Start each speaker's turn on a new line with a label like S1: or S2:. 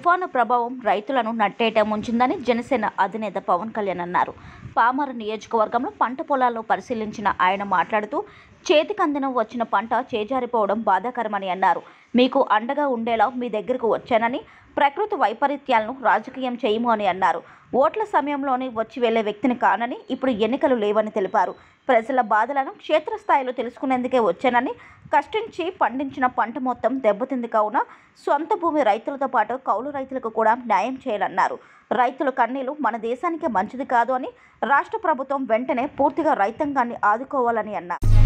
S1: తుఫాను ప్రభావం రైతులను నట్టేట ముంచిందని జనసేన అధినేత పవన్ కళ్యాణ్ అన్నారు పామర నియోజకవర్గంలో పంట పొలాల్లో పరిశీలించిన ఆయన మాట్లాడుతూ చేతికందిన వచ్చిన పంట చేజారిపోవడం బాధాకరమని అన్నారు మీకు అండగా ఉండేలా మీ దగ్గరకు వచ్చానని ప్రకృతి వైపరీత్యాలను రాజకీయం చేయము అని అన్నారు ఓట్ల సమయంలోనే వచ్చి వెళ్లే వ్యక్తిని కానని ఇప్పుడు ఎన్నికలు లేవని తెలిపారు ప్రజల బాధలను క్షేత్రస్థాయిలో తెలుసుకునేందుకే వచ్చానని కష్టించి పండించిన పంట మొత్తం దెబ్బతింది కావున సొంత భూమి రైతులతో పాటు కౌలు రైతులకు కూడా న్యాయం చేయాలన్నారు రైతుల కన్నీలు మన దేశానికి మంచిది కాదు అని రాష్ట్ర ప్రభుత్వం వెంటనే పూర్తిగా రైతాంగాన్ని ఆదుకోవాలని అన్నారు